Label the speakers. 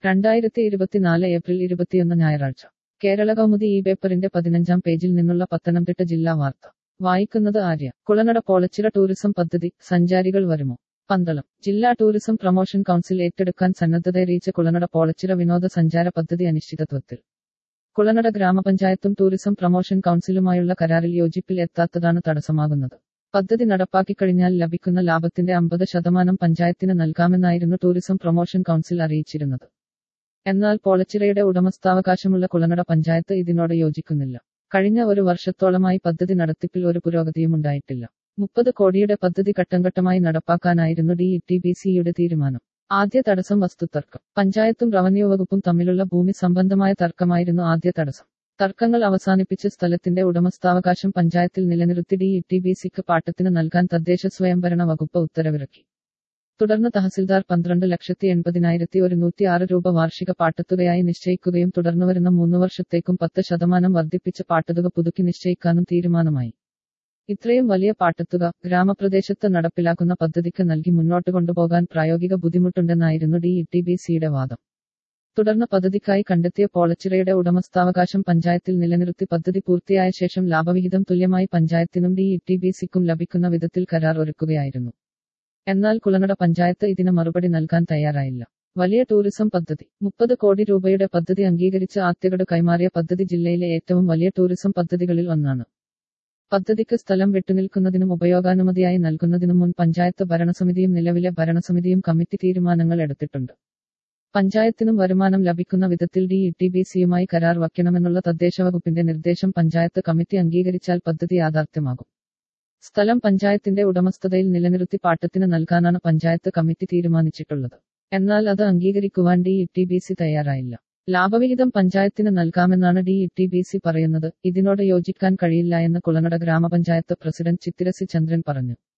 Speaker 1: രണ്ടായിരത്തി ഇരുപത്തിനാല് ഏപ്രിൽ ഇരുപത്തിയൊന്ന് ഞായറാഴ്ച കേരള കൗമുദി ഈ പേപ്പറിന്റെ പതിനഞ്ചാം പേജിൽ നിന്നുള്ള പത്തനംതിട്ട ജില്ലാ വാർത്ത വായിക്കുന്നത് ആര്യ കുളനട പോളച്ചിറ ടൂറിസം പദ്ധതി സഞ്ചാരികൾ വരുമോ പന്തളം ജില്ലാ ടൂറിസം പ്രൊമോഷൻ കൗൺസിൽ ഏറ്റെടുക്കാൻ സന്നദ്ധതയറിയിച്ച കുളനട പോളച്ചിറ വിനോദസഞ്ചാര പദ്ധതി അനിശ്ചിതത്വത്തിൽ കുളനട ഗ്രാമപഞ്ചായത്തും ടൂറിസം പ്രൊമോഷൻ കൗൺസിലുമായുള്ള കരാറിൽ യോജിപ്പിൽ എത്താത്തതാണ് തടസ്സമാകുന്നത് പദ്ധതി നടപ്പാക്കിക്കഴിഞ്ഞാൽ ലഭിക്കുന്ന ലാഭത്തിന്റെ അമ്പത് ശതമാനം പഞ്ചായത്തിന് നൽകാമെന്നായിരുന്നു ടൂറിസം പ്രൊമോഷൻ കൗൺസിൽ അറിയിച്ചിരുന്നത് എന്നാൽ പോളച്ചിറയുടെ ഉടമസ്ഥാവകാശമുള്ള കുളനട പഞ്ചായത്ത് ഇതിനോട് യോജിക്കുന്നില്ല കഴിഞ്ഞ ഒരു വർഷത്തോളമായി പദ്ധതി നടത്തിപ്പിൽ ഒരു പുരോഗതിയും ഉണ്ടായിട്ടില്ല മുപ്പത് കോടിയുടെ പദ്ധതി ഘട്ടംഘട്ടമായി നടപ്പാക്കാനായിരുന്നു ഡി ടി ബി സിയുടെ തീരുമാനം ആദ്യ തടസ്സം വസ്തുതർക്കം പഞ്ചായത്തും റവന്യൂ വകുപ്പും തമ്മിലുള്ള ഭൂമി സംബന്ധമായ തർക്കമായിരുന്നു ആദ്യ തടസ്സം തർക്കങ്ങൾ അവസാനിപ്പിച്ച് സ്ഥലത്തിന്റെ ഉടമസ്ഥാവകാശം പഞ്ചായത്തിൽ നിലനിർത്തി ഡി ടി ബി സിക്ക് പാട്ടത്തിന് നൽകാൻ തദ്ദേശ സ്വയംഭരണ വകുപ്പ് ഉത്തരവിറക്കി തുടർന്ന് തഹസിൽദാർ പന്ത്രണ്ട് ലക്ഷത്തി എൺപതിനായിരത്തി ഒരുന്നൂറ്റി ആറ് രൂപ വാർഷിക പാട്ടത്തുകയായി നിശ്ചയിക്കുകയും തുടർന്ന് വരുന്ന മൂന്ന് വർഷത്തേക്കും പത്ത് ശതമാനം വർദ്ധിപ്പിച്ച് പാട്ടതുക പുതുക്കി നിശ്ചയിക്കാനും തീരുമാനമായി ഇത്രയും വലിയ പാട്ടത്തുക ഗ്രാമപ്രദേശത്ത് നടപ്പിലാക്കുന്ന പദ്ധതിക്ക് നൽകി മുന്നോട്ട് കൊണ്ടുപോകാൻ പ്രായോഗിക ബുദ്ധിമുട്ടുണ്ടെന്നായിരുന്നു ഡി ടി ബി സിയുടെ വാദം തുടർന്ന് പദ്ധതിക്കായി കണ്ടെത്തിയ പോളച്ചിറയുടെ ഉടമസ്ഥാവകാശം പഞ്ചായത്തിൽ നിലനിർത്തി പദ്ധതി പൂർത്തിയായ ശേഷം ലാഭവിഹിതം തുല്യമായി പഞ്ചായത്തിനും ഡി ടി ബി സിക്കും ലഭിക്കുന്ന വിധത്തിൽ കരാർ ഒരുക്കുകയായിരുന്നു എന്നാൽ കുളനട പഞ്ചായത്ത് ഇതിന് മറുപടി നൽകാൻ തയ്യാറായില്ല വലിയ ടൂറിസം പദ്ധതി മുപ്പത് കോടി രൂപയുടെ പദ്ധതി അംഗീകരിച്ച് ആദ്യഗഡു കൈമാറിയ പദ്ധതി ജില്ലയിലെ ഏറ്റവും വലിയ ടൂറിസം പദ്ധതികളിൽ ഒന്നാണ് പദ്ധതിക്ക് സ്ഥലം വിട്ടുനിൽക്കുന്നതിനും ഉപയോഗാനുമതിയായി നൽകുന്നതിനും മുൻ പഞ്ചായത്ത് ഭരണസമിതിയും നിലവിലെ ഭരണസമിതിയും കമ്മിറ്റി തീരുമാനങ്ങൾ എടുത്തിട്ടുണ്ട് പഞ്ചായത്തിനും വരുമാനം ലഭിക്കുന്ന വിധത്തിൽ ഡി ടി ബി സിയുമായി കരാർ വയ്ക്കണമെന്നുള്ള തദ്ദേശ വകുപ്പിന്റെ നിർദ്ദേശം പഞ്ചായത്ത് കമ്മിറ്റി അംഗീകരിച്ചാൽ പദ്ധതി യാഥാർത്ഥ്യമാകും സ്ഥലം പഞ്ചായത്തിന്റെ ഉടമസ്ഥതയിൽ നിലനിർത്തി പാട്ടത്തിന് നൽകാനാണ് പഞ്ചായത്ത് കമ്മിറ്റി തീരുമാനിച്ചിട്ടുള്ളത് എന്നാൽ അത് അംഗീകരിക്കുവാൻ ഡി ടി ബി സി തയ്യാറായില്ല ലാഭവിഹിതം പഞ്ചായത്തിന് നൽകാമെന്നാണ് ഡി ടി ബി സി പറയുന്നത് ഇതിനോട് യോജിക്കാൻ കഴിയില്ല എന്ന് കുളനട ഗ്രാമപഞ്ചായത്ത് പ്രസിഡന്റ് ചിത്തിരസി ചന്ദ്രൻ പറഞ്ഞു